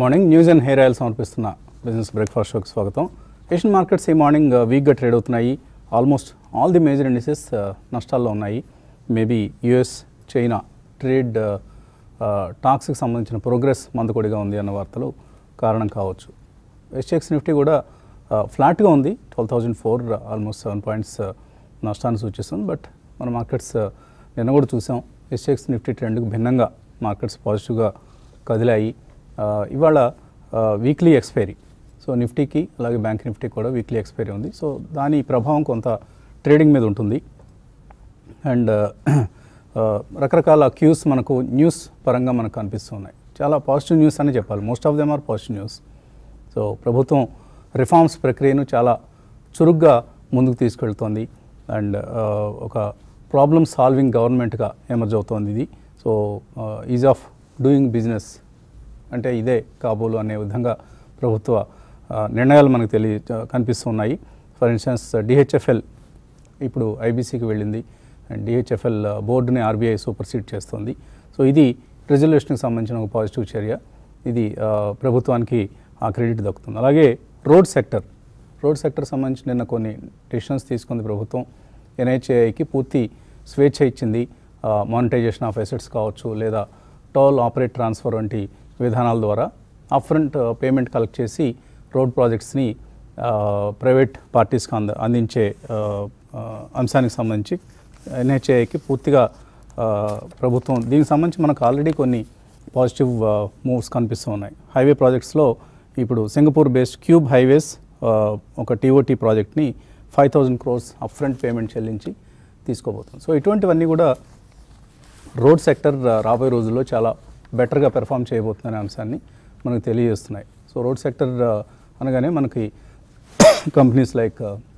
Morning news and hair oil సమర్పిస్తున్న business breakfast షోకి స్వాగతం ఏషియన్ మార్కెట్స్ ఈ మార్నింగ్ వీక్గా ట్రేడ్ అవుతున్నాయి almost all the major indices నష్టాల్లో ఉన్నాయి మేబీ యుఎస్ చైనా ట్రేడ్ టాక్స్కి సంబంధించిన ప్రోగ్రెస్ మందకొడిగా ఉంది అన్న వార్తలు కారణం కావచ్చు ఎస్టెక్స్ నిఫ్టీ కూడా ఫ్లాట్గా ఉంది twelve thousand four almost seven points నష్టాన్ని సూచిస్తుంది బట్ మన మార్కెట్స్ నిన్న కూడా చూసాం ఎస్టెక్స్ నిఫ్టీ ట్రెండ్కి భిన్నంగా మార్కెట్స్ పాజిటివ్గా కదిలాయి ఆ, ఇవాళ వీక్లీ ఎక్స్పైరీ సో నిఫ్టీకి అలాగే బ్యాంక్ నిఫ్టీ కూడా వీక్లీ ఎక్స్పైరీ ఉంది సో దాని ప్రభావం కొంత ట్రేడింగ్ మీద ఉంటుంది అండ్ రకరకాల క్యూస్ మనకు న్యూస్ పరంగా మనకు కనిపిస్తున్నాయి చాలా పాజిటివ్ న్యూస్ అని చెప్పాలి most of them are positive news so ప్రభుత్వం రిఫార్మ్స్ ప్రక్రియను చాలా చురుగ్గా ముందుకు తీసుకెళ్తోంది అండ్ ఒక ప్రాబ్లమ్ సాల్వింగ్ గవర్నమెంట్గా ఎమర్జ్ అవుతోంది ఇది so ease of doing business అంటే ఇదే కాబోలు అనే విధంగా ప్రభుత్వ ఆ, నిర్ణయాలు మనకు తెలియ కనిపిస్తున్నాయి ఫర్ ఇన్స్టెన్స్ డిహెచ్ఎఫ్ఎల్ ఇప్పుడు ఐబీసీకి వెళ్ళింది అండ్ డిహెచ్ఎఫ్ఎల్ బోర్డుని ఆర్బీఐ సూపర్సీడ్ చేస్తుంది సో ఇది రిజల్యూషన్కి సంబంధించిన ఒక పాజిటివ్ చర్య ఇది ఆ, ప్రభుత్వానికి ఆ క్రెడిట్ దక్కుతుంది అలాగే రోడ్ సెక్టర్ రోడ్ సెక్టర్ సంబంధించి నిన్న కొన్ని డెసిషన్స్ తీసుకుంది ప్రభుత్వం ఎన్హెచ్ఏఐకి పూర్తి స్వేచ్ఛ ఇచ్చింది మానిటైజేషన్ ఆఫ్ అసెట్స్ కావచ్చు లేదా టోల్ ఆపరేట్ ట్రాన్స్ఫర్ వంటి విధానాల ద్వారా అప్ఫ్రంట్ పేమెంట్ కలెక్ట్ చేసి రోడ్ ప్రాజెక్ట్స్ని ప్రైవేట్ పార్టీస్కి అంద అందించే ఆ, ఆ, అంశానికి సంబంధించి ఎన్హెచ్ఏకి పూర్తిగా ఆ, ప్రభుత్వం దీనికి సంబంధించి మనకు ఆల్రెడీ కొన్ని పాజిటివ్ మూవ్స్ కనిపిస్తూ ఉన్నాయి హైవే ప్రాజెక్ట్స్లో ఇప్పుడు సింగపూర్ బేస్డ్ క్యూబ్ హైవేస్ ఆ, ఒక టీఓటీ ప్రాజెక్ట్ని five thousand crores upfront payment చెల్లించి తీసుకోబోతుంది సో ఇటువంటివన్నీ కూడా రోడ్ సెక్టర్ ఆ, రాబోయే రోజుల్లో చాలా బెటర్గా పెర్ఫామ్ చేయబోతుందనే అంశాన్ని మనకు తెలియజేస్తున్నాయి సో రోడ్ సెక్టర్ ఆ, అనగానే మనకి కంపెనీస్ లైక్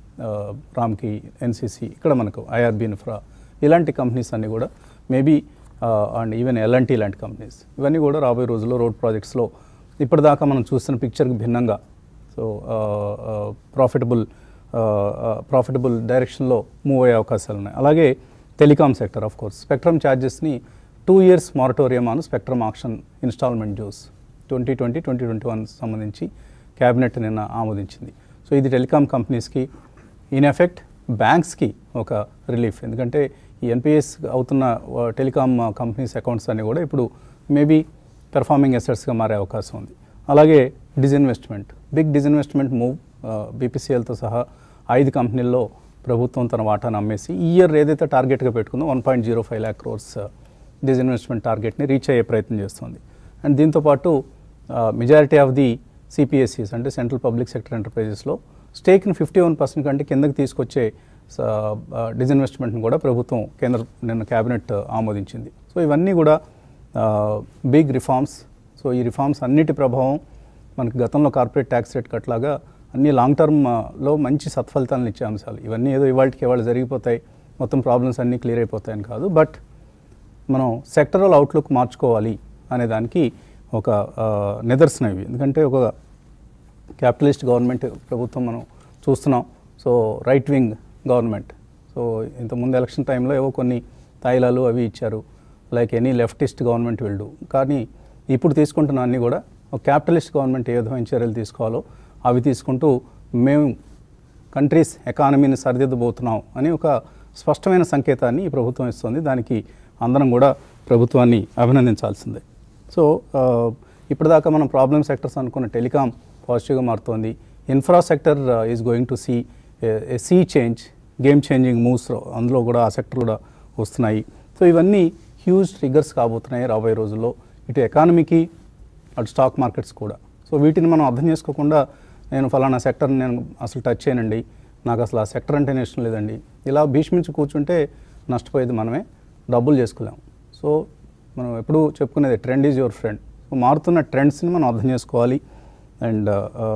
రామ్కి ఎన్సీసీ ఇక్కడ మనకు ఐఆర్బీ ఇన్ఫ్రా ఇలాంటి కంపెనీస్ అన్నీ కూడా మేబీ అండ్ ఈవెన్ ఎల్ఎన్టీ ఇలాంటి కంపెనీస్ ఇవన్నీ కూడా రాబోయే రోజుల్లో రోడ్ ప్రాజెక్ట్స్లో ఇప్పటిదాకా మనం చూస్తున్న పిక్చర్కి భిన్నంగా సో ప్రాఫిటబుల్ ప్రాఫిటబుల్ డైరెక్షన్లో మూవ్ అయ్యే అవకాశాలు ఉన్నాయి అలాగే telecom sector of course spectrum ఛార్జెస్ని two years moratorium on spectrum auction instalment dues twenty twenty twenty twenty one సంబంధించి క్యాబినెట్ నిన్న ఆమోదించింది సో ఇది టెలికాం కంపెనీస్కి ఇన్ ఎఫెక్ట్ బ్యాంక్స్కి ఒక రిలీఫ్ ఎందుకంటే ఈ ఎన్పిఎస్ అవుతున్న టెలికాం కంపెనీస్ అకౌంట్స్ అన్నీ కూడా ఇప్పుడు మేబీ పెర్ఫార్మింగ్ అసెట్స్గా మారే అవకాశం ఉంది అలాగే డిజిన్వెస్ట్మెంట్ బిగ్ డిజిన్వెస్ట్మెంట్ మూవ్ బీపీసీఎల్తో సహా ఐదు కంపెనీల్లో ప్రభుత్వం తన వాటాను అమ్మేసి ఈ ఇయర్ ఏదైతే టార్గెట్గా పెట్టుకుందో one point zero five lakh crores disinvestment టార్గెట్ని రీచ్ అయ్యే ప్రయత్నం చేస్తుంది అండ్ దీంతోపాటు మెజారిటీ ఆఫ్ ది సిపిఎస్సిస్ అంటే సెంట్రల్ పబ్లిక్ సెక్టర్ ఎంటర్ప్రైజెస్లో స్టేక్ని ఫిఫ్టీ వన్ పర్సెంట్ కంటే కిందకి తీసుకొచ్చే డిజిన్వెస్ట్మెంట్ని కూడా ప్రభుత్వం కేంద్ర నిన్న క్యాబినెట్ ఆమోదించింది సో ఇవన్నీ కూడా బిగ్ రిఫార్మ్స్ సో ఈ రిఫార్మ్స్ అన్నిటి ప్రభావం మనకి గతంలో కార్పొరేట్ ట్యాక్స్ రేట్ కట్లాగా అన్ని లాంగ్ టర్మ్లో మంచి సత్ఫలితాలను ఇచ్చే అంశాలు ఇవన్నీ ఏదో ఇవాళకి ఇవాళ జరిగిపోతాయి మొత్తం ప్రాబ్లమ్స్ అన్నీ క్లియర్ అయిపోతాయని కాదు బట్ మనం సెక్టరల్ అవుట్లుక్ మార్చుకోవాలి అనే దానికి ఒక ఆ, నిదర్శనం ఇవి ఎందుకంటే ఒక క్యాపిటలిస్ట్ గవర్నమెంట్ ప్రభుత్వం మనం చూస్తున్నాం so right wing government so ఇంతకుముందు ఎలక్షన్ టైంలో ఏవో కొన్ని తాయిలాలు అవి ఇచ్చారు like any leftist government would కానీ ఇప్పుడు తీసుకుంటున్న అన్నీ కూడా ఒక క్యాపిటలిస్ట్ గవర్నమెంట్ ఏ విధమైన చర్యలు తీసుకోవాలో అవి తీసుకుంటూ మేము కంట్రీస్ ఎకానమీని సరిదిద్దబోతున్నాం అని ఒక స్పష్టమైన సంకేతాన్ని ఈ ప్రభుత్వం ఇస్తుంది దానికి అందరం కూడా ప్రభుత్వాన్ని అభినందించాల్సిందే సో ఆ, ఇప్పటిదాకా మనం ప్రాబ్లమ్ సెక్టర్స్ అనుకున్న టెలికాం పాజిటివ్గా మారుతోంది infra sector is going to see a sea change game changing moves అందులో కూడా ఆ సెక్టర్ కూడా వస్తున్నాయి సో ఇవన్నీ హ్యూజ్ ట్రిగ్గర్స్ కాబోతున్నాయి రాబోయే రోజుల్లో ఇటు ఎకానమీకి అటు స్టాక్ మార్కెట్స్ కూడా సో వీటిని మనం అర్థం చేసుకోకుండా నేను ఫలానా సెక్టర్ని నేను అసలు టచ్ చేయనండి నాకు అసలు ఆ సెక్టర్ అంటేనే ఇష్టం లేదండి ఇలా భీష్మించి కూర్చుంటే నష్టపోయేది మనమే డబ్బులు చేసుకోలేం సో మనం ఎప్పుడు చెప్పుకునేది trend is your friend so మారుతున్న ట్రెండ్స్ని మనం అర్థం చేసుకోవాలి అండ్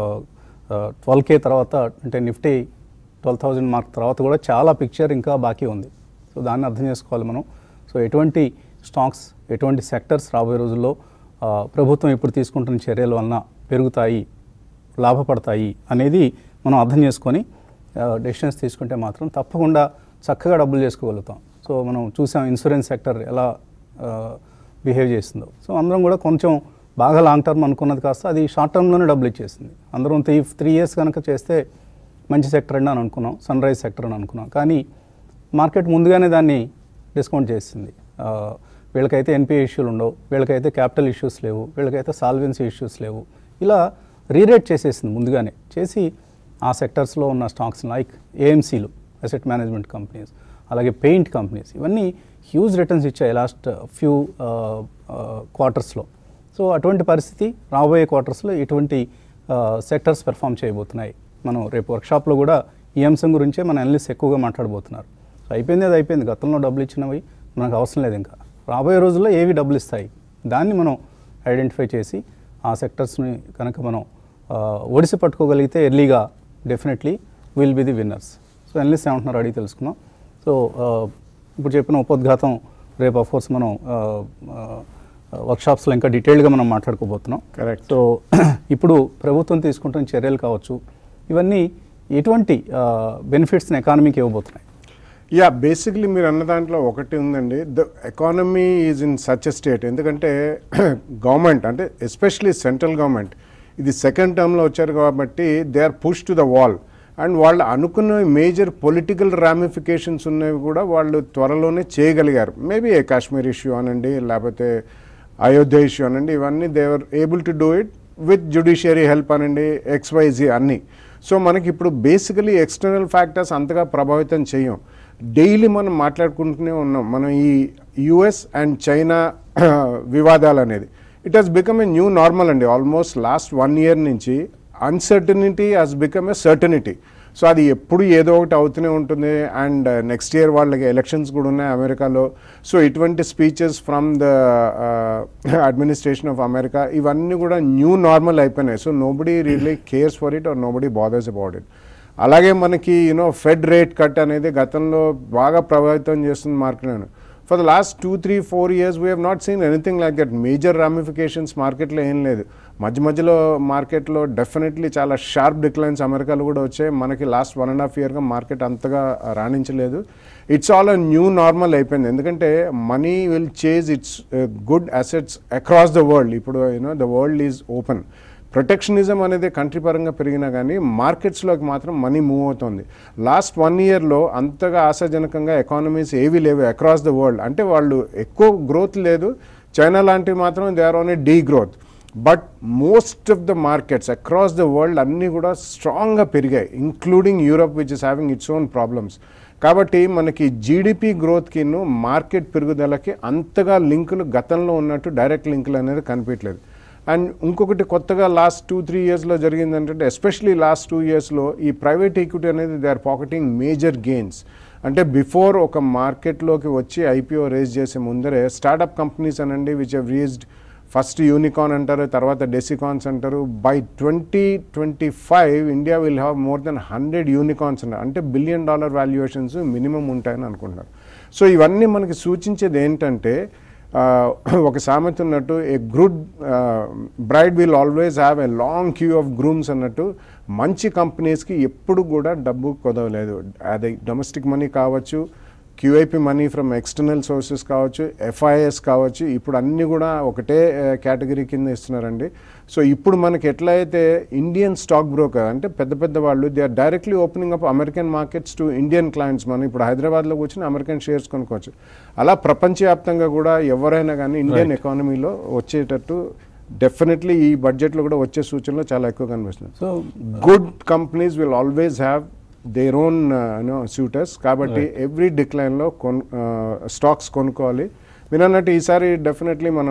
ట్వెల్వ్ కే తర్వాత అంటే నిఫ్టీ ట్వెల్వ్ థౌజండ్ మార్క్ తర్వాత కూడా చాలా పిక్చర్ ఇంకా బాకీ ఉంది సో దాన్ని అర్థం చేసుకోవాలి మనం సో ఎటువంటి స్టాక్స్ ఎటువంటి సెక్టర్స్ రాబోయే రోజుల్లో ఆ, ప్రభుత్వం ఇప్పుడు తీసుకుంటున్న చర్యల వలన పెరుగుతాయి లాభపడతాయి అనేది మనం అర్థం చేసుకొని డెసిషన్స్ తీసుకుంటే మాత్రం తప్పకుండా చక్కగా డబ్బులు చేసుకోగలుగుతాం సో మనం చూసాం ఇన్సూరెన్స్ సెక్టర్ ఎలా బిహేవ్ చేస్తుందో సో అందరం కూడా కొంచెం బాగా లాంగ్ టర్మ్ అనుకున్నది కాస్త అది షార్ట్ టర్మ్లోనే డబ్బులు ఇచ్చేసింది అందరం త్రీ త్రీ ఇయర్స్ కనుక చేస్తే మంచి సెక్టర్ అండి అని అనుకున్నాం సన్ రైజ్ సెక్టర్ అని అనుకున్నాం కానీ మార్కెట్ ముందుగానే దాన్ని డిస్కౌంట్ చేసింది ఆ, వీళ్ళకైతే ఎన్పిఏ ఇష్యూలు ఉండవు వీళ్ళకైతే క్యాపిటల్ ఇష్యూస్ లేవు వీళ్ళకైతే సాల్వెన్సీ ఇష్యూస్ లేవు ఇలా రీరేట్ చేసేసింది ముందుగానే చేసి ఆ సెక్టర్స్లో ఉన్న స్టాక్స్ లైక్ ఏఎంసీలు అసెట్ మేనేజ్మెంట్ కంపెనీస్ అలాగే పెయింట్ కంపెనీస్ ఇవన్నీ హ్యూజ్ రిటర్న్స్ ఇచ్చాయి లాస్ట్ ఫ్యూ క్వార్టర్స్లో సో అటువంటి పరిస్థితి రాబోయే క్వార్టర్స్లో ఇటువంటి సెక్టర్స్ పెర్ఫామ్ చేయబోతున్నాయి మనం రేపు వర్క్షాప్లో కూడా ఈ అంశం గురించే మన అనలిస్ట్ ఎక్కువగా మాట్లాడబోతున్నారు సో అయిపోయింది అది అయిపోయింది గతంలో డబ్బులు ఇచ్చినవి మనకు అవసరం లేదు ఇంకా రాబోయే రోజుల్లో ఏవి డబ్బులు ఇస్తాయి దాన్ని మనం ఐడెంటిఫై చేసి ఆ సెక్టర్స్ని కనుక మనం ఆ, ఒడిసి పట్టుకోగలిగితే ఎర్లీగా definitely will be the winners so analyst ఏమంటున్నారు అడిగి తెలుసుకుందాం సో ఆ, ఇప్పుడు చెప్పిన ఉపోద్ఘాతం రేపు కోర్స్ మనం వర్క్షాప్స్లో ఇంకా డీటెయిల్డ్గా మనం మాట్లాడుకోబోతున్నాం Correct. సో ఇప్పుడు ప్రభుత్వం తీసుకుంటున్న చర్యలు కావచ్చు ఇవన్నీ ఎటువంటి బెనిఫిట్స్ని ఎకానమీకి ఇవ్వబోతున్నాయి యా బేసిక్లీ మీరు అన్న దాంట్లో ఒకటి ఉందండి the economy is in such a state ఎందుకంటే గవర్నమెంట్ అంటే ఎస్పెషలీ సెంట్రల్ గవర్నమెంట్ ఇది సెకండ్ టర్మ్లో వచ్చారు కాబట్టి they are push to the wall and వాళ్ళు అనుకున్న మేజర్ పొలిటికల్ రామిఫికేషన్స్ ఉన్నవి కూడా వాళ్ళు త్వరలోనే చేయగలిగారు మేబీ ఏ కాశ్మీర్ ఇష్యూ అనండి లేకపోతే అయోధ్య ఇష్యూ అనండి ఇవన్నీ they were able to do it with judiciary help అనండి ఎక్స్వైజీ అన్నీ సో మనకి ఇప్పుడు బేసికలీ ఎక్స్టర్నల్ ఫ్యాక్టర్స్ అంతగా ప్రభావితం చేయం డైలీ మనం మాట్లాడుకుంటూనే ఉన్నాం మనం ఈ యుఎస్ అండ్ చైనా వివాదాలు అనేది it has become a new normal అండి ఆల్మోస్ట్ లాస్ట్ వన్ ఇయర్ నుంచి uncertainty has become a certainty so అది ఎప్పుడు ఏదో ఒకటి అవుతూనే ఉంటుంది అండ్ నెక్స్ట్ ఇయర్ వాళ్ళకి ఎలక్షన్స్ కూడా ఉన్నాయి అమెరికాలో సో ఇటువంటి speeches from the administration of America ఇవన్నీ కూడా న్యూ నార్మల్ అయిపోయినాయి so nobody really cares for it or nobody bothers about it అలాగే మనకి యూనో ఫెడ్ రేట్ కట్ అనేది గతంలో బాగా ప్రభావితం చేస్తుంది market for the last two three four years we have not seen anything like that major ramifications మార్కెట్లో ఏం లేదు మధ్య మధ్యలో మార్కెట్లో డెఫినెట్లీ చాలా షార్ప్ డిక్లైన్స్ అమెరికాలో కూడా వచ్చాయి మనకి లాస్ట్ వన్ అండ్ హాఫ్ ఇయర్గా మార్కెట్ అంతగా రాణించలేదు it's all a new normal అయిపోయింది ఎందుకంటే money will chase its good assets across the world ఇప్పుడు you know the world is open protectionism అనేది కంట్రీ పరంగా పెరిగినా కానీ మార్కెట్స్లోకి మాత్రం మనీ మూవ్ అవుతుంది లాస్ట్ వన్ ఇయర్లో అంతగా ఆశాజనకంగా ఎకానమీస్ ఏవి లేవు అక్రాస్ ద వరల్డ్ అంటే వాళ్ళు ఎక్కువ గ్రోత్ లేదు చైనా లాంటివి మాత్రం they are on a degrowth but most of the markets across the world అన్నీ కూడా స్ట్రాంగ్గా పెరిగాయి including Europe which is having its own problems కాబట్టి మనకి జీడిపి గ్రోత్కిను మార్కెట్ పెరుగుదలకి అంతగా లింకులు గతంలో ఉన్నట్టు డైరెక్ట్ లింకులు అనేది కనిపించలేదు అండ్ ఇంకొకటి కొత్తగా లాస్ట్ టూ త్రీ ఇయర్స్లో జరిగింది ఏంటంటే ఎస్పెషలీ లాస్ట్ టూ ఇయర్స్లో ఈ ప్రైవేట్ ఈక్విటీ అనేది they are pocketing major gains అంటే బిఫోర్ ఒక మార్కెట్లోకి వచ్చి ఐపీఓ రేజ్ చేసే ముందరే స్టార్టప్ కంపెనీస్ అనండి which have raised first unicorn అంటారు తర్వాత డెసికాన్స్ అంటారు by twenty twenty five India will have more than hundred unicorns అన్నారు అంటే బిలియన్ డాలర్ వాల్యుయేషన్స్ మినిమం ఉంటాయని అనుకుంటున్నారు సో ఇవన్నీ మనకి సూచించేది ఏంటంటే ఆ, ఒక సామెత ఉన్నట్టు a good bride will always have a long queue of grooms అన్నట్టు మంచి కంపెనీస్కి ఎప్పుడు కూడా డబ్బు కుదవలేదు అది డొమెస్టిక్ మనీ కావచ్చు QIP money from external sources కావచ్చు ఎఫ్ఐఎస్ కావచ్చు ఇప్పుడు అన్నీ కూడా ఒకటే కేటగిరీ కింద ఇస్తున్నారండి సో ఇప్పుడు మనకి ఎట్లా అయితే ఇండియన్ స్టాక్ బ్రోకర్ అంటే పెద్ద పెద్ద వాళ్ళు they are directly opening up American markets to Indian clients మనం ఇప్పుడు హైదరాబాద్లో కూర్చొని అమెరికన్ షేర్స్ కొనుక్కోవచ్చు అలా ప్రపంచవ్యాప్తంగా కూడా ఎవరైనా కానీ ఇండియన్ ఎకానమీలో వచ్చేటట్టు డెఫినెట్లీ ఈ బడ్జెట్లో కూడా వచ్చే సూచనలు చాలా ఎక్కువ కనిపిస్తుంది so good companies will always have their own you know suitors కాబట్టి ఎవ్రీ డిక్లైన్లో కొన్ స్టాక్స్ కొనుక్కోవాలి మీరు అన్నట్టు ఈసారి డెఫినెట్లీ మనం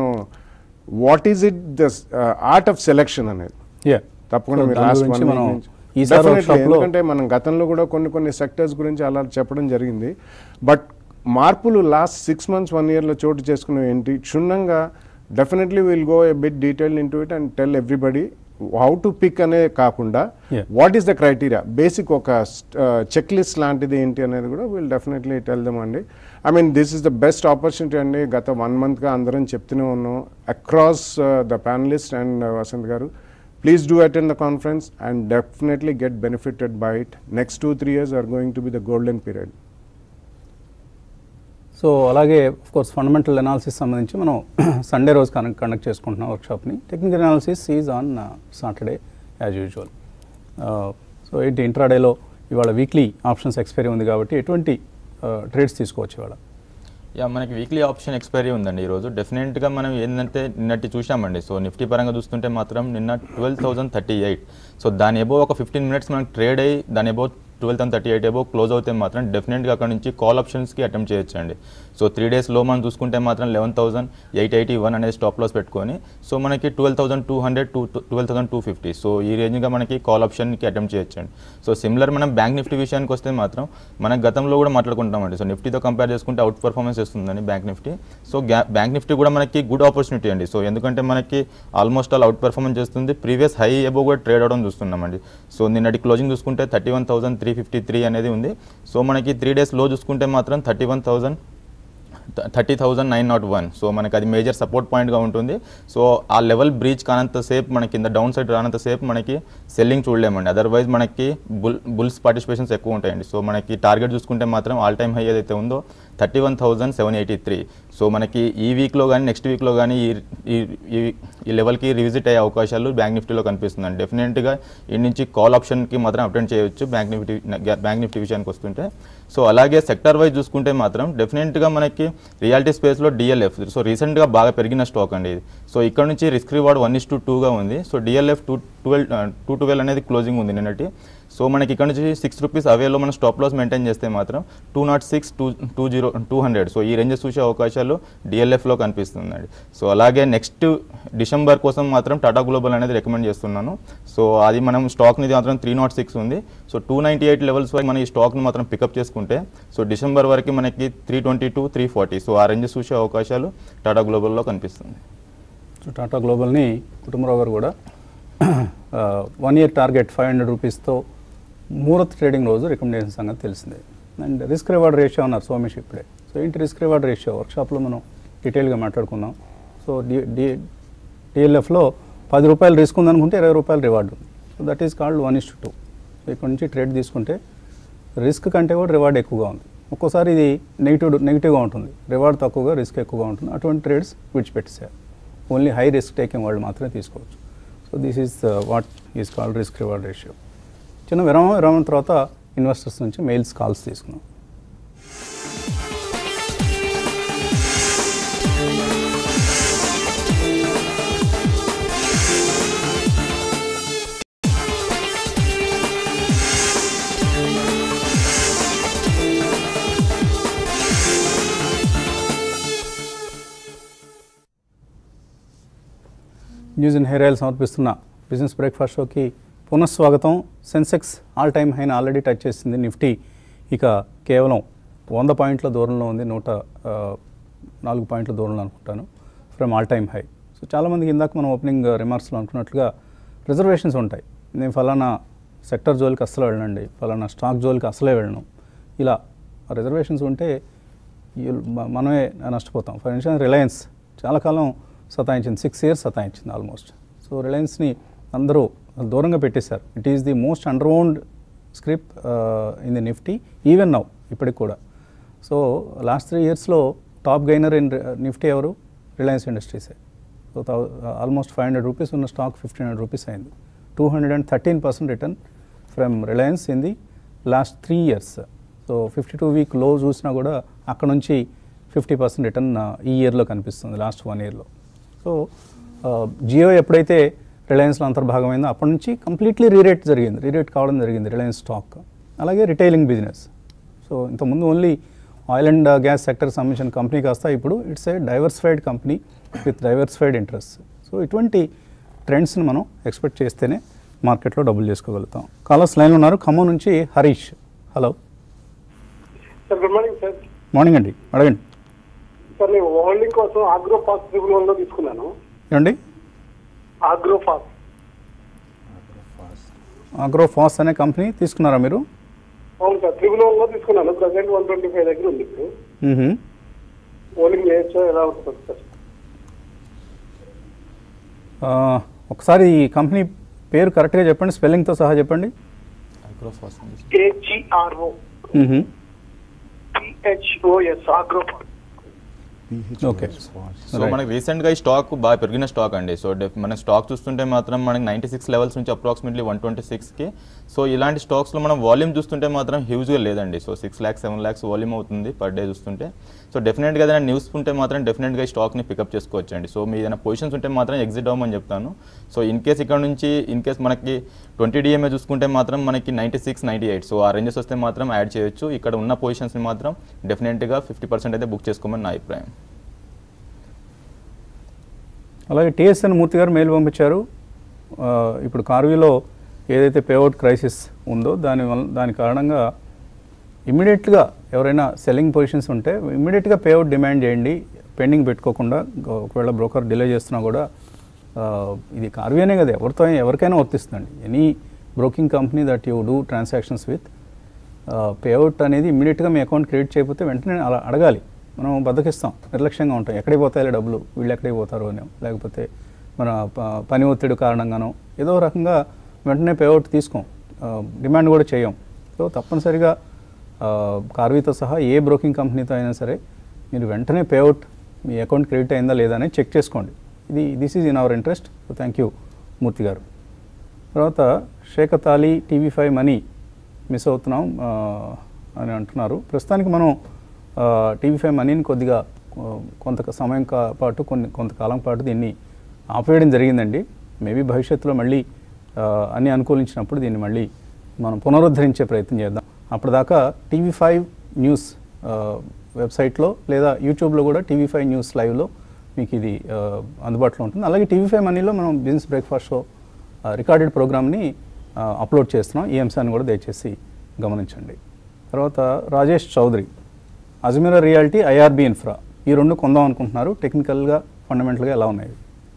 what is it the art of selection అనేది యా తప్పకుండా So, మీరు దాని లాస్ట్ గురించి వన్ మనం ఈసారి డెఫినెట్లీ workshop లో- ఎందుకంటే మనం గతంలో కూడా కొన్ని కొన్ని సెక్టర్స్ గురించి అలా చెప్పడం జరిగింది బట్ మార్పులు లాస్ట్ సిక్స్ మంత్స్ వన్ ఇయర్లో చోటు చేసుకున్నవి ఏంటి క్షుణ్ణంగా definitely will go a bit detail into it and tell everybody how to pick అనే కాకుండా Yeah. What is the criteria basic ఒక చెక్ లిస్ట్ లాంటిది ఏంటి అనేది కూడా విల్ డెఫినెట్లీ టెల్ దమ్ అండి I mean this is the best opportunity అండి గత వన్ మంత్గా అందరం చెప్తూనే ఉన్నాం across the panelist and Vasant garu please do attend the conference and definitely get benefited by it next two three years are going to be the golden period so అలాగే course fundamental analysis సంబంధించి మనం Sunday రోజు connect conduct చేసుకుంటున్నాం వర్క్షాప్ని technical analysis is on Saturday as usual so ఏంటి ఇంట్రాడేలో ఇవాళ weekly options expiry ఉంది కాబట్టి ఎటువంటి ట్రేడ్స్ తీసుకోవచ్చు ఇవాళ యా మనకి వీక్లీ ఆప్షన్ ఎక్స్పైరీ ఉందండి ఈరోజు డెఫినెట్గా మనం ఏంటంటే నిన్నటి చూసామండి సో నిఫ్టీ పరంగా చూస్తుంటే మాత్రం నిన్న twelve thousand thirty eight so దాని ఎబో ఒక ఫిఫ్టీన్ మినిట్స్ మనకి ట్రేడ్ అయ్యి దాని above twelve thousand thirty eight above close అవుతే మాత్రం డెఫినెట్గా అక్కడ నుంచి కాల్ ఆప్షన్స్కి అటెంప్ట్ చేయొచ్చండి సో త్రీ డేస్లో మనం చూసుకుంటే మాత్రం eleven thousand eight eighty one అనేది స్టాప్ లాస్ పెట్టుకొని సో మనకి twelve thousand two hundred two twelve thousand two fifty so ఈ రేంజ్గా మనకి కాల్ ఆప్షన్కి అటెంప్ట్ చేయొచ్చండి సో సిమిలర్ మనం బ్యాంక్ నిఫ్టీ విషయానికి వస్తే మాత్రం మనం గతంలో కూడా మాట్లాడుకుంటామండి సో నిఫ్టీతో కంపేర్ చేసుకుంటే అవుట్ పర్ఫార్మెన్స్ ఇస్తుందని bank Nifty so bank Nifty కూడా మనకి గుడ్ ఆపర్చునిటీ అండి సో ఎందుకంటే మనకి ఆల్మోస్ట్ ఆల్ అవుట్ పర్ఫార్మెన్స్ చేస్తుంది ప్రీవియస్ హై ఎబో కూడా ట్రేడ్ అవడం చూస్తున్నామండి సో నిన్నటి క్లోజింగ్ చూసుకుంటే thirty one thousand three fifty three అనేది ఉంది సో మనకి త్రీ డేస్ లో చూసుకుంటే మాత్రం thirty one thousand thirty thousand nine nought one so మనకి అది మేజర్ సపోర్ట్ పాయింట్గా ఉంటుంది సో ఆ లెవెల్ బ్రీచ్ కానంతసేపు మనకి కింద డౌన్ సైడ్ రానంతసేపు మనకి సెల్లింగ్ చూడలేమండి అదర్వైజ్ మనకి బుల్ బుల్స్ పార్టిసిపేషన్స్ ఎక్కువ ఉంటాయండి సో మనకి టార్గెట్ చూసుకుంటే మాత్రం ఆల్ టైమ్ హై ఏదైతే ఉందో thirty one thousand seven eighty three so మనకి ఈ వీక్లో కానీ నెక్స్ట్ వీక్లో కానీ ఈ ఈ- ఈ- ఈ లెవెల్కి రివిజిట్ అయ్యే అవకాశాలు బ్యాంక్ నిఫ్టీలో కనిపిస్తుందండి డెఫినెట్గా ఈ నుంచి కాల్ ఆప్షన్కి మాత్రం అటెండ్ చేయొచ్చు బ్యాంక్ నిఫ్టీ బ్యాంక్ నిఫ్టీ విషయానికి వస్తుంటే సో అలాగే సెక్టర్ వైజ్ చూసుకుంటే మాత్రం డెఫినెట్గా మనకి రియాలిటీ స్పేస్లో డిఎల్ఎఫ్ సో రీసెంట్గా బాగా పెరిగిన స్టాక్ అండి ఇది సో ఇక్కడ నుంచి risk reward one is to టూగా ఉంది so DLF two twelve two twelve అనేది క్లోజింగ్ ఉంది నిన్నటి సో మనకి ఇక్కడ నుంచి సిక్స్ రూపీస్ అవేలో మనం స్టాప్ లాస్ మెయింటైన్ చేస్తే మాత్రం two naught six two two zero two hundred so ఈ రేంజెస్ చూసే అవకాశాలు డిఎల్ఎఫ్లో కనిపిస్తుందండి సో అలాగే నెక్స్ట్ డిసెంబర్ కోసం మాత్రం టాటా గ్లోబల్ అనేది రికమెండ్ చేస్తున్నాను సో అది మనం స్టాక్ని మాత్రం త్రీ నాట్ సిక్స్ ఉంది so two ninety eight levels వరకు మనం ఈ స్టాక్ని మాత్రం పికప్ చేసుకుంటే సో డిసెంబర్ వరకు మనకి three twenty two three forty so ఆ రేంజెస్ చూసే అవకాశాలు టాటా గ్లోబల్లో కనిపిస్తుంది సో టాటా గ్లోబల్ని కుటుంబరావు గారు కూడా one year target five hundred రూపీస్తో మూరత్ ట్రేడింగ్ రోజు రికమెండేషన్ సంగతి తెలిసిందే అండ్ రిస్క్ రివార్డ్ రేషియో అన్నారు సోమేష్ ఇప్పుడే సో ఏంటి రిస్క్ రివార్డ్ రేషియో వర్క్షాప్లో మనం డీటెయిల్గా మాట్లాడుకుందాం సో డి డి డిఎల్ఎఫ్లో పది రూపాయలు రిస్క్ ఉందనుకుంటే ఇరవై రూపాయలు రివార్డ్ ఉంది so that is called one is two so ఇక్కడ నుంచి ట్రేడ్ తీసుకుంటే రిస్క్ కంటే కూడా రివార్డ్ ఎక్కువగా ఉంది ఒక్కోసారి ఇది నెగిటివ్ నెగిటివ్గా ఉంటుంది రివార్డ్ తక్కువగా రిస్క్ ఎక్కువగా ఉంటుంది అటువంటి ట్రేడ్స్ విడిచిపెట్టేసారు ఓన్లీ హై రిస్క్ టేకింగ్ వాళ్ళు మాత్రమే తీసుకోవచ్చు so this is what is called risk reward ratio చిన్న విరామం విరామం తర్వాత ఇన్వెస్టర్స్ నుంచి మెయిల్స్ కాల్స్ తీసుకున్నాం న్యూస్ అండ్ హెయిర్ ఆయిల్ సమర్పిస్తున్న బిజినెస్ బ్రేక్ఫాస్ట్ షోకి పునఃస్వాగతం Sensex all time high already touch చేసింది నిఫ్టీ ఇక కేవలం వంద పాయింట్ల దూరంలో ఉంది నూట ఆ, నాలుగు పాయింట్ల దూరంలో అనుకుంటాను from all time high so చాలామందికి ఇందాక మనం ఓపెనింగ్ రిమార్క్స్లో అనుకున్నట్లుగా రిజర్వేషన్స్ ఉంటాయి నేను ఫలానా సెక్టర్ జోలికి అస్సలు వెళ్ళండి ఫలానా స్టాక్ జోలికి అసలే వెళ్ళను ఇలా రిజర్వేషన్స్ ఉంటే you- మ- మనమే నష్టపోతాం ఫర్ ఇన్స్టెన్స్ రిలయన్స్ చాలా కాలం సతాయించింది సిక్స్ ఇయర్స్ సతాయించింది ఆల్మోస్ట్ సో రిలయన్స్ని అందరూ దూరంగా పెట్టేశారు it is the most underowned script in the Nifty even now ఇప్పటికి కూడా సో లాస్ట్ త్రీ ఇయర్స్లో టాప్ గైనర్ ఇన్ నిఫ్టీ ఎవరు రిలయన్స్ ఇండస్ట్రీసే so almost five hundred rupees ఉన్న స్టాక్ ఫిఫ్టీన్ హండ్రెడ్ రూపీస్ అయింది two hundred and thirteen percent return from Reliance in the last three years so fifty two week లో చూసినా కూడా అక్కడ నుంచి fifty percent return ఈ ఇయర్లో కనిపిస్తుంది లాస్ట్ వన్ ఇయర్లో సో జియో ఎప్పుడైతే రిలయన్స్లో అంతర్భాగమైందో అప్పటి నుంచి కంప్లీట్లీ రీరేట్ జరిగింది రీరేట్ కావడం జరిగింది రిలయన్స్ స్టాక్ అలాగే రిటైలింగ్ బిజినెస్ సో ఇంతకుముందు only oil and gas sector సంబంధించిన కంపెనీ కాస్త ఇప్పుడు it's a diversified company with diversified interest so ఇటువంటి ట్రెండ్స్ని మనం ఎక్స్పెక్ట్ చేస్తేనే మార్కెట్లో డబ్బులు చేసుకోగలుగుతాం కాలర్స్ లైన్లో ఉన్నారు ఖమ్మం నుంచి Harish hello sir good morning sir morning అండి అడగండి సార్ నేను హోల్డింగ్ కోసం ఆగ్రో ఫాస్ట్ ట్రిపుల్ వన్ లో తీసుకున్నాను ఏమండి ఆగ్రో ఫాస్ట్ అగ్రోఫాస్ అనే కంపెనీ తీసుకున్నారా మీరు అవును సార్ ట్రిపుల్ వన్ లో తీసుకున్నాను ప్రజెంట్ వన్ ట్వంటీ ఫైవ్ దగ్గర ఉంది ఇప్పుడు మ్మ్హ. హోల్డింగ్ చేయొచ్చో ఎలా ఉంటుంది సార్ ఆ, ఒకసారి ఈ కంపెనీ పేరు కరెక్ట్గా చెప్పండి స్పెల్లింగ్తో సహా చెప్పండి మైక్రోఫాస్ట్ ఏజిఆర్ఓ మ్మ్హ. పిహెచ్ఓఎస్ ఆగ్రో ఓకే సో Right. మనకి రీసెంట్గా ఈ స్టాక్ బాగా పెరిగిన స్టాక్ అండి సో డెఫ్ మన స్టాక్ చూస్తుంటే మాత్రం మనకి నైంటీ సిక్స్ లెవెల్స్ నుంచి అప్రాక్సిమేట్లీ వన్ ట్వంటీ సిక్స్కి సో ఇలాంటి స్టాక్స్లో మనం వాల్యూమ్ చూస్తుంటే మాత్రం హ్యూజ్గా లేదండి so six lakhs seven lakhs volume అవుతుంది పర్ డే చూస్తుంటే సో డెఫినెట్గా ఏదైనా న్యూస్ ఉంటే మాత్రం డెఫినెట్గా ఈ స్టాక్ని పికప్ చేసుకోవచ్చు అండి సో మీ ఏదైనా పొజిషన్స్ ఉంటే మాత్రం ఎగ్జిట్ అవ్వమని చెప్తాను సో ఇన్ కేస్ ఇక్కడ నుంచి ఇన్ కేస్ మనకి ట్వంటీ డిఎంఏ చూసుకుంటే మాత్రం మనకి ninety six ninety eight so ఆ రేంజెస్ వస్తే మాత్రం యాడ్ చేయొచ్చు ఇక్కడ ఉన్న పొజిషన్స్ని మాత్రం డెఫినెట్గా ఫిఫ్టీ పర్సెంట్ అయితే బుక్ చేసుకోమని నా అభిప్రాయం అలాగే టిఎస్ఎన్ మూర్తి గారు మెయిల్ పంపించారు ఆ, ఇప్పుడు కార్వీలో ఏదైతే పేఅవుట్ క్రైసిస్ ఉందో దాని వల్ల దాని కారణంగా ఇమ్మీడియట్గా ఎవరైనా సెల్లింగ్ పొజిషన్స్ ఉంటే ఇమ్మీడియట్గా పేఅవుట్ డిమాండ్ చేయండి పెండింగ్ పెట్టుకోకుండా గ- ఒకవేళ బ్రోకర్ డిలే చేస్తున్నా కూడా ఆ, ఇది కార్వీ అనే కదా ఎవరితో ఎవరికైనా వర్తిస్తుందండి any broking company that you do transactions with payout అనేది ఇమ్మీడియట్గా మీ అకౌంట్ క్రియేట్ చేయకపోతే వెంటనే అలా అడగాలి మనం బద్దకిస్తాం నిర్లక్ష్యంగా ఉంటాం ఎక్కడికి పోతాయి డబ్బులు వీళ్ళు ఎక్కడికి పోతారు అని లేకపోతే మన ప- పని ఒత్తిడి కారణంగానో ఏదో రకంగా వెంటనే పేఅవుట్ తీసుకోం ఆ, డిమాండ్ కూడా చేయం సో తప్పనిసరిగా ఆ, కార్వీతో సహా ఏ బ్రోకింగ్ కంపెనీతో అయినా సరే మీరు వెంటనే పేఅవుట్ మీ అకౌంట్ క్రెడిట్ అయిందా లేదా అని చెక్ చేసుకోండి ఇది this is in our interest so thank you Murthy గారు తర్వాత Shekhat Ali TV five Money miss అవుతున్నాం ఆ, అని అంటున్నారు ప్రస్తుతానికి మనం టీవీ ఫైవ్ మనీని కొద్దిగా ఆ, కొంత సమయం కా- పాటు కొన్ని కొంతకాలం పాటు దీన్ని ఆపేయడం జరిగిందండి మేబీ భవిష్యత్తులో మళ్ళీ ఆ, అన్ని అనుకూలించినప్పుడు దీన్ని మళ్ళీ మనం పునరుద్ధరించే ప్రయత్నం చేద్దాం అప్పటిదాకా టీవీ ఫైవ్ న్యూస్ ఆ, వెబ్సైట్లో లేదా యూట్యూబ్లో కూడా టీవీ ఫైవ్ న్యూస్ లైవ్లో మీకు ఇది ఆ, అందుబాటులో ఉంటుంది అలాగే టీవీ ఫైవ్ మనీలో మనం బిజినెస్ బ్రేక్ఫాస్ట్ షో ఆ, రికార్డెడ్ ప్రోగ్రామ్ని ఆ, అప్లోడ్ చేస్తున్నాం ఈ అంశాన్ని కూడా దయచేసి గమనించండి తర్వాత Rajesh Chowdary Ajmera Reality IRB Infra ఈ రెండు కొందాం అనుకుంటున్నారు టెక్నికల్గా ఫండమెంటల్గా ఎలా ఉన్నాయి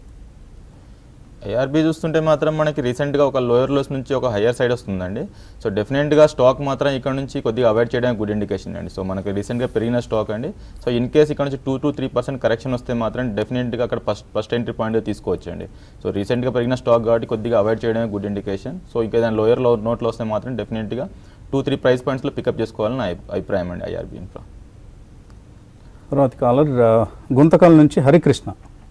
ఐఆర్బీ చూస్తుంటే మాత్రం మనకి రీసెంట్గా ఒక లోయర్ లోస్ నుంచి ఒక హయ్యర్ సైడ్ వస్తుందండి సో డెఫినెట్గా స్టాక్ మాత్రం ఇక్కడ నుంచి కొద్దిగా అవాయిడ్ చేయడానికి గుడ్ ఇండికేషన్ అండి సో మనకి రీసెంట్గా పెరిగిన స్టాక్ అండి సో ఇన్ కేస్ ఇక్కడ నుంచి two to three percent correction వస్తే మాత్రం డెఫినెట్గా అక్కడ ఫస్ట్ ఫస్ట్ ఎంట్రీ పాయింట్ తీసుకోవచ్చండి సో రీసెంట్గా పెరిగిన స్టాక్ కాబట్టి కొద్దిగా అవాయిడ్ చేయడానికి గుడ్ ఇండికేషన్ సో ఇంకా ఏదైనా లోయర్ లో నోట్లో వస్తే మాత్రం డెఫినెట్గా టూ త్రీ ప్రైస్ పాయింట్స్లో పికప్ చేసుకోవాలని నా అభి- అభిప్రాయం అండి ఐఆర్బీ ఇన్ఫ్రా తర్వాత కాలర్ ఆ, గుంతకల్ నుంచి హరికృష్ణ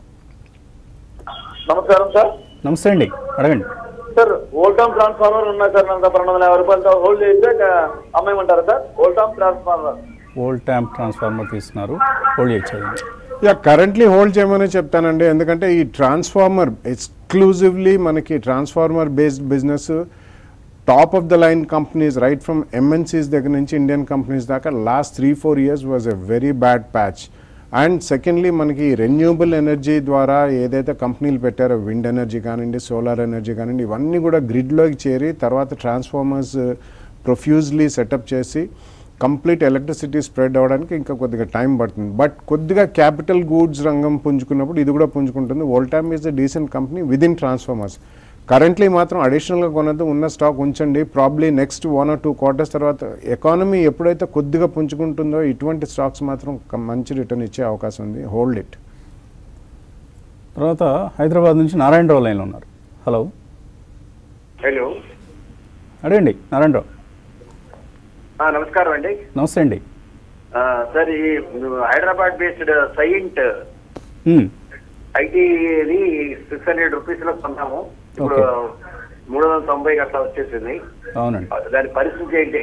నమస్కారం సార్ నమస్తే అండి అడగండి సార్ ఓల్టామ్ ట్రాన్స్ఫార్మర్ ఉన్నాయి సార్ నాకు రెండు వందల యాభై రూపాయలతో హోల్డ్ చేస్తే అమ్మేయమంటారా sir Voltamp transformer Voltamp transformer తీసుకున్నారు హోల్డ్ చేయచ్చండి యా కరెంట్లీ హోల్డ్ చేయమని చెప్తానండి ఎందుకంటే ఈ ట్రాన్స్ఫార్మర్ ఎక్స్క్లూజివ్లీ మనకి transformer based business top of the line companies right from MNCs దగ్గర నుంచి ఇండియన్ కంపెనీస్ దాకా last three four years was a very bad patch and secondly మనకి రెన్యూబుల్ ఎనర్జీ ద్వారా ఏదైతే కంపెనీలు పెట్టారో విండ్ ఎనర్జీ కానివ్వండి సోలార్ ఎనర్జీ కానివ్వండి ఇవన్నీ కూడా గ్రిడ్లోకి చేరి తర్వాత ట్రాన్స్ఫార్మర్స్ ప్రొఫ్యూజ్లీ సెటప్ చేసి కంప్లీట్ ఎలక్ట్రిసిటీ స్ప్రెడ్ అవ్వడానికి ఇంకా కొద్దిగా టైం పడుతుంది బట్ కొద్దిగా క్యాపిటల్ గూడ్స్ రంగం పుంజుకున్నప్పుడు ఇది కూడా పుంజుకుంటుంది Voltamp is the decent company with in transformers currently మాత్రం అడిషనల్గా కొనద్దు ఉన్న స్టాక్ ఉంచండి probably next one or two quarters తర్వాత ఎకానమీ ఎప్పుడైతే కొద్దిగా పుంజుకుంటుందో ఇటువంటి స్టాక్స్ మాత్రం ఒక మంచి రిటర్న్ ఇచ్చే అవకాశం ఉంది హోల్డ్ ఇట్ తర్వాత హైదరాబాద్ నుంచి నారాయణరావు లైన్లో ఉన్నారు హలో హలో అడగండి నారాయణరావు నమస్కారం అండి నమస్తే అండి సార్ ఈ హైదరాబాద్ బేస్డ్ సైంట్ మ్మ్. ఐటీది సిక్స్ హండ్రెడ్ రూపీస్ లో కొన్నాము ఇప్పుడు Okay. మూడు వందల తొంభై అట్లా వచ్చేసింది అవునండి దాని పరిస్థితి ఏంటి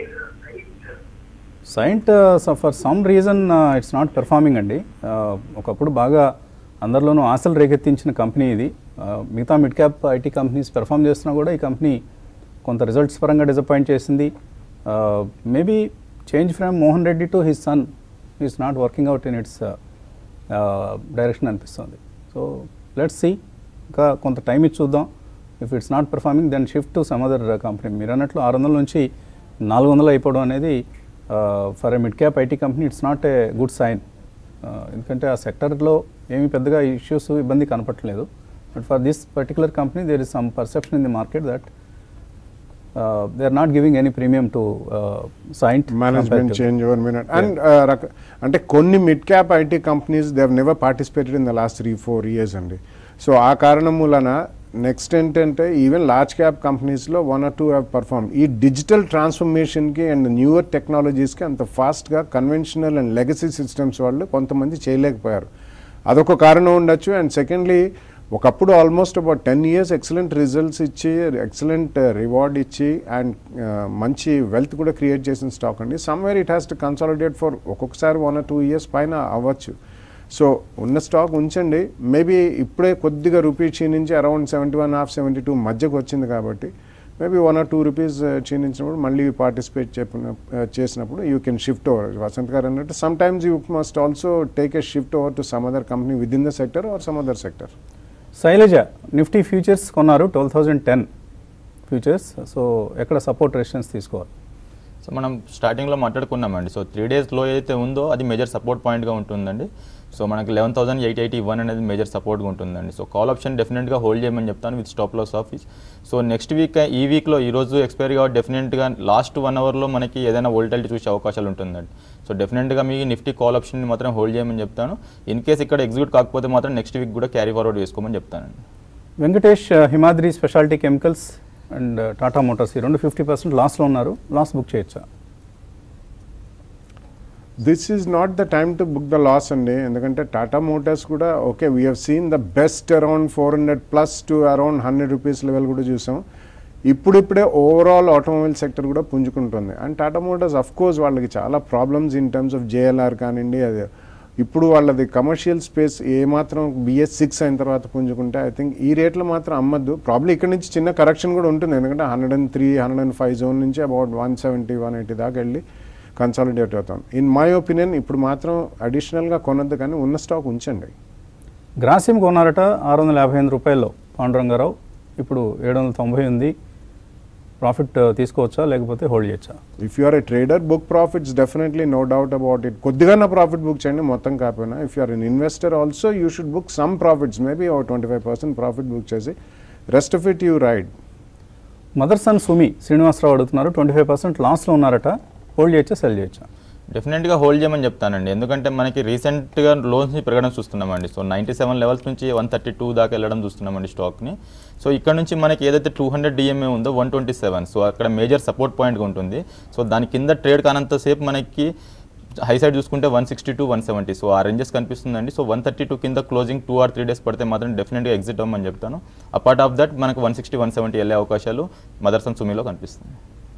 Cyient for some reason it's not performing అండి Uh, ఒకప్పుడు బాగా అందరిలోనూ ఆశలు రేకెత్తించిన కంపెనీ ఇది Uh, మిగతా mid cap IT companies perform చేస్తున్నా కూడా ఈ కంపెనీ కొంత రిజల్ట్స్ పరంగా డిసప్పాయింట్ చేసింది maybe change from Mohan Reddy to his son is not working out in its direction అనిపిస్తుంది సో లెట్స్ సి ఇంకా కొంత టైం ఇచ్చి చూద్దాం if it's not performing then shift to some other company మీరు అన్నట్లు ఆరు వందల నుంచి నాలుగు వందలు అయిపోవడం అనేది for a mid cap IT company it's not a good sign ఎందుకంటే ఆ సెక్టర్లో ఏమీ పెద్దగా ఇష్యూస్ ఇబ్బంది కనపట్లేదు but for this particular company there is some perception in the market that they are not giving any premium to Cyient management change over minute and అంటే కొన్ని mid cap IT companies they never participated in the last three four years అండి so ఆ కారణం మూలన next ఏంటంటే even large cap కంపెనీస్లో one or two have perform ఈ digital ట్రాన్స్ఫర్మేషన్కి అండ్ న్యూయర్ టెక్నాలజీస్కి అంత ఫాస్ట్గా కన్వెన్షనల్ అండ్ లెగసీ సిస్టమ్స్ వాళ్ళు కొంతమంది చేయలేకపోయారు అదొక కారణం ఉండొచ్చు అండ్ సెకండ్లీ ఒకప్పుడు almost about ten years excellent results ఇచ్చి ఎక్సలెంట్ రివార్డ్ ఇచ్చి అండ్ మంచి వెల్త్ కూడా క్రియేట్ చేసిన స్టాక్ అండి somewhere it has to consolidate for ఒక్కొక్కసారి వన్ ఆర్ టూ ఇయర్స్ పైన అవ్వచ్చు సో ఉన్న స్టాక్ ఉంచండి మేబీ ఇప్పుడే కొద్దిగా రూపీ క్షీణించి around seventy one half seventy two మధ్యకు వచ్చింది కాబట్టి maybe one or two rupees క్షీణించినప్పుడు మళ్ళీ పార్టిసిపేట్ చెప్పిన చేసినప్పుడు you can shift over Vasant గారు అన్నట్టు some times you must also take a shift over to some other company with in the sector or some other sector Shailaja Nifty futures కొన్నారు twelve thousand ten futures so ఎక్కడ support resistance తీసుకోవాలి so మనం స్టార్టింగ్లో మాట్లాడుకున్నామండి so three days లో ఏదైతే ఉందో అది major support పాయింట్గా ఉంటుందండి సో మనకి eleven thousand eight eighty one అనేది మేజర్ సపోర్ట్గా ఉంటుందండి సో కాల్ ఆప్షన్ డెఫినెట్గా హోల్డ్ చేయమని చెప్తాను with stop loss office so next week ఈ వీక్లో ఈ రోజు ఎక్స్పైరీ కాబట్టి డెఫినెట్గా లాస్ట్ వన్ అవర్లో మనకి ఏదైనా వోల్టాలిటీ చూసే అవకాశాలు ఉంటుందండి సో డెఫినెట్గా మీ నిఫ్టీ కాల్ ఆప్షన్ని మాత్రం హోల్డ్ చేయమని చెప్తాను ఇన్ కేస్ ఇక్కడ ఎగ్జిక్యూట్ కాకపోతే మాత్రం నెక్స్ట్ వీక్ కూడా క్యారీ ఫార్వర్డ్ చేసుకోమని చెప్తానండి Venkatesh Himadri Speciality Chemicals and Tata Motors ఈ రెండు ఫిఫ్టీ పర్సెంట్ లాస్లో ఉన్నారు లాస్ బుక్ చేయొచ్చా this is not the time to book the loss అండి ఎందుకంటే టాటా మోటార్స్ కూడా okay we have seen the best around four hundred plus to around hundred rupees level కూడా చూసాం ఇప్పుడిప్పుడే ఓవరాల్ ఆటోమొబైల్ సెక్టర్ కూడా పుంజుకుంటుంది and Tata Motors of course వాళ్ళకి చాలా problems in terms of JLR కానివ్వండి అది ఇప్పుడు వాళ్ళది కమర్షియల్ స్పేస్ ఏమాత్రం బిఎస్ సిక్స్ అయిన తర్వాత పుంజుకుంటే ఐ థింక్ ఈ రేట్లో మాత్రం అమ్మద్దు ప్రాబ్లీ ఇక్కడ నుంచి చిన్న కరెక్షన్ కూడా ఉంటుంది ఎందుకంటే hundred and three hundred and five zone నుంచి about one seventy one eighty దాకా వెళ్ళి కన్సాలిడేట్ అవుతాం ఇన్ మై ఒపీనియన్ ఇప్పుడు మాత్రం అడిషనల్గా కొనొద్దు కానీ ఉన్న స్టాక్ ఉంచండి గ్రాసిమ్ కొన్నారట ఆరు వందల యాభై ఎనిమిది రూపాయల్లో పాండురంగారావు ఇప్పుడు ఏడు వందల తొంభై ఉంది ప్రాఫిట్ తీసుకోవచ్చా లేకపోతే హోల్డ్ చేయొచ్చా if you are a trader book profits definitely no doubt about it కొద్దిగా నా ప్రాఫిట్ బుక్ చేయండి మొత్తం కాకపోయినా if you are an investor also you should book some profits maybe ఒక twenty five percent profit book చేసి rest of it you ride Motherson Sumi Srinivasarao అడుగుతున్నారు twenty five percent లాస్లో ఉన్నారట hold చేయొచ్చా సెల్ చేయొచ్చా డెఫినెట్గా హోల్డ్ చేయమని చెప్తానండి ఎందుకంటే మనకి రీసెంట్గా లోన్స్ పెరగడం చూస్తున్నామండి సో నైంటీ సెవెన్ లెవెల్స్ నుంచి వన్ థర్టీ టూ దాకా వెళ్ళడం చూస్తున్నామండి స్టాక్ని సో ఇక్కడ నుంచి మనకి ఏదైతే టూ హండ్రెడ్ డిఎంఏ ఉందో వన్ ట్వంటీ సెవెన్ సో అక్కడ మేజర్ సపోర్ట్ పాయింట్గా ఉంటుంది సో దాని కింద ట్రేడ్ కానంతసేపు మనకి హై సైడ్ చూసుకుంటే one sixty to one seventy so ఆ రేంజెస్ కనిపిస్తుందండి సో వన్ థర్టీ టూ కింద closing two or three days పడితే మాత్రం డెఫినెట్గా ఎగ్జిట్ అవ్వమని చెప్తాను అపార్ట్ ఆఫ్ దట్ మనకు వన్ సిక్స్టీ వన్ సెవెంటీ వెళ్ళే అవకాశాలు మదర్సన్ సుమీలో కనిపిస్తుంది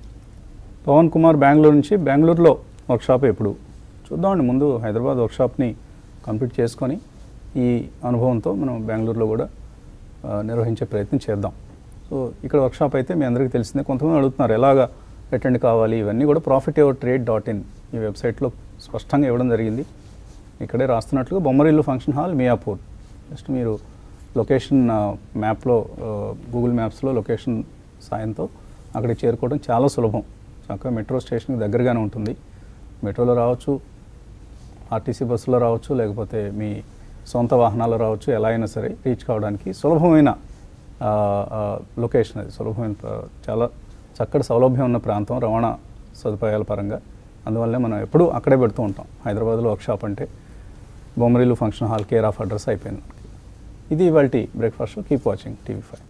పవన్ కుమార్ బెంగళూరు నుంచి బెంగళూరులో వర్క్షాప్ ఎప్పుడు చూద్దామండి ముందు హైదరాబాద్ వర్క్షాప్ని కంప్లీట్ చేసుకొని ఈ అనుభవంతో మనం బెంగళూరులో కూడా ఆ, నిర్వహించే ప్రయత్నం చేద్దాం సో ఇక్కడ వర్క్షాప్ అయితే మీ అందరికీ తెలిసిందే కొంతమంది అడుగుతున్నారు ఎలాగా అటెండ్ కావాలి ఇవన్నీ కూడా profit ever trade dot in ఈ వెబ్సైట్లో స్పష్టంగా ఇవ్వడం జరిగింది ఇక్కడే రాస్తున్నట్లుగా Bommarillu function hall Miyapur just మీరు లొకేషన్ ఆ, మ్యాప్లో ఆ, గూగుల్ మ్యాప్స్లో లొకేషన్ సాయంతో అక్కడికి చేరుకోవడం చాలా సులభం చక్కగా మెట్రో స్టేషన్కి దగ్గరగానే ఉంటుంది మెట్రోలో రావచ్చు ఆర్టీసీ బస్సులో రావచ్చు లేకపోతే మీ సొంత వాహనాలు రావచ్చు ఎలా అయినా సరే రీచ్ కావడానికి సులభమైన ఆ, ఆ, లొకేషన్ అది సులభమైన ప్ర- చాలా చక్కటి సౌలభ్యం ఉన్న ప్రాంతం రవాణా సదుపాయాల పరంగా అందువల్లే మనం ఎప్పుడూ అక్కడే పెడుతూ ఉంటాం హైదరాబాద్లో వర్క్షాప్ అంటే Bommarillu function hall care of address అయిపోయింది మనకి ఇది ఇవాళ breakfast keep watching TV five